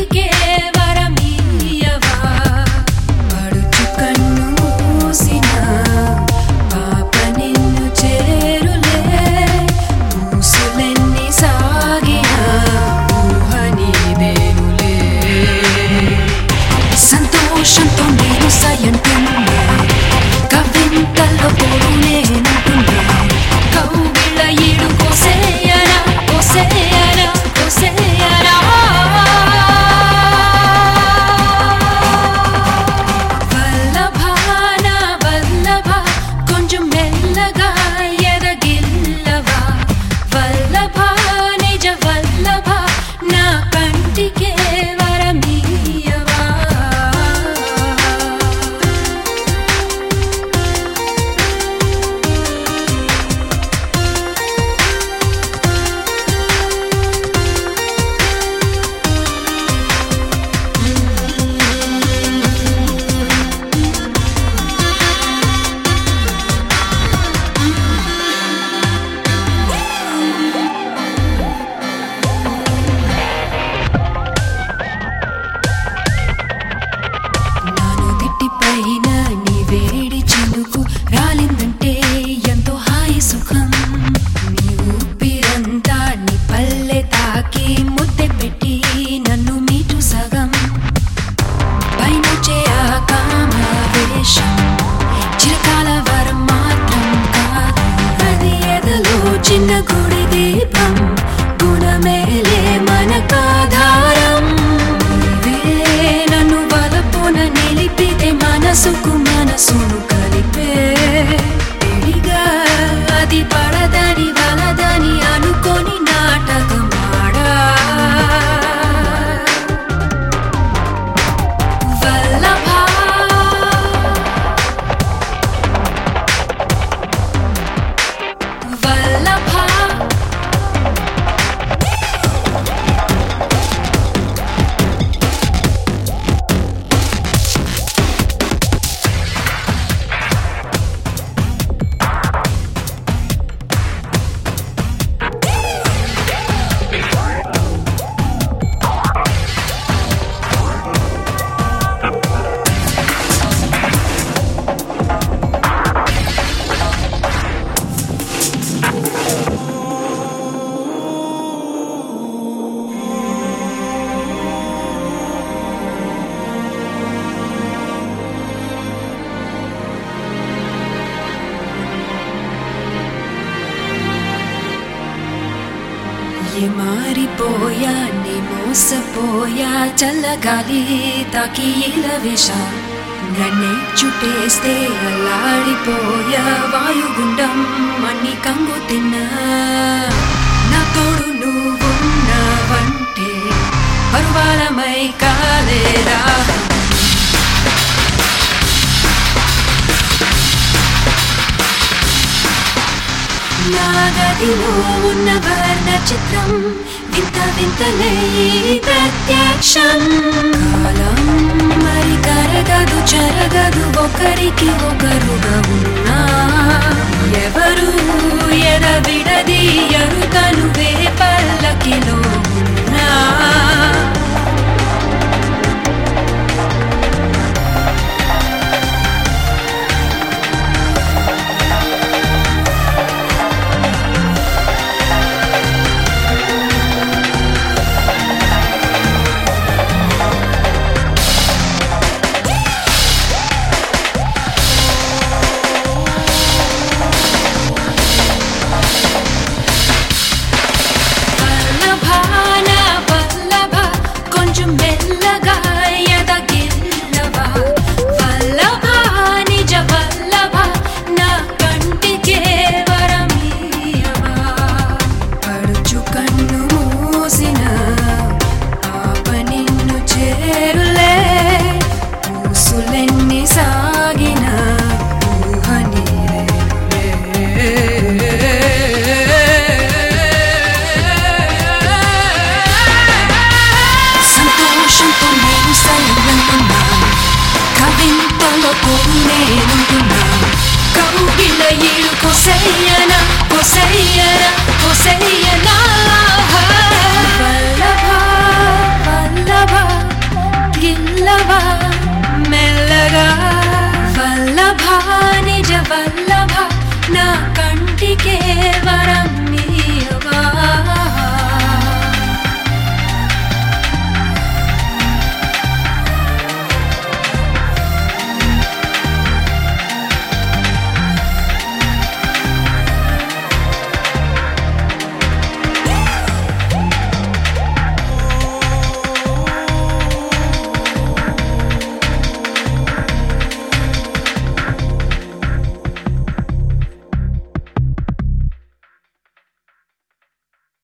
కంటికే వరమీయవా పడుచు కన్ను మూసిన పాప నిన్ను చేరులే మూసులెన్ని సాగిన ఊహ నీదేనులే సంతోషంతో నేను సయంటున్నా కవింతల్లో పోడు నేనంటున్నా కౌగిళ్ళ ఈడు కోసేయనా కోసేయనా కోసేయనా వల్లభాన వల్లభ కొంచెం మెల్లగా ఎదగిల్లవా వల్లభ నిజ వల్లభ నా కంటికే వరమీయవా నాను దిట్టి పైన నీ వేడి చినుకు రాలిందంటే ఎంతో హాయి సుఖం నీ ఊపిరంతా నీ పల్లె తాకి ముద్దె పెట్టి నన్ను మీటు సగం పైనుంచే ఆ కామవేశం చిరకాల వరం మాత్రం కాదు అది ఎదలో చిన్న గుడి దీపం గుణమేలే మనకాధారం నీవే నన్ను వలపున నిలిపితే మనసుకు మనసును కలిపే ఎడిగా అది పడదని వలదని అనుకొని నాటకమాడా వల్లభా వల్లభా ఏ మారిపోయా నీ మోసపోయా చల్లగాలి తాకి ఇలా వేష నన్నే చుట్టేస్తే అల్లాడిపోయా వాయుగుండం మన్ని కంగు తిన్నా నా తోడు నువ్వున్నావంటే పరువాలమై కాలేరా నా గదిలో ఉన్న వర్ణ చిత్రం వింత వింతనే ప్రత్యక్షం కాలం మరి కరగదు చెరగదు ఒకరికి ఒకరుగా ఉన్నా ఎవరు ఎడబిడది ఎరుకను వే పల్లకిలో ఉన్నా వల్లభాన వల్లభ కొంచెం మెల్లగా ఎదగిల్లవా వల్లభ నిజ వల్లభ నా కంటికే వరమీయవా పడుచు కన్ను మూసిన పాప నిన్ను చేరులే పూసులెన్ని సాగిన ఊహ సంతోషంతో నేను సైలంటున్నా కవింతలో పోరు నేనుంటున్నా కౌగిల ఈడు కొసయ్యనా కొసయ్యనా కొసయ్యనా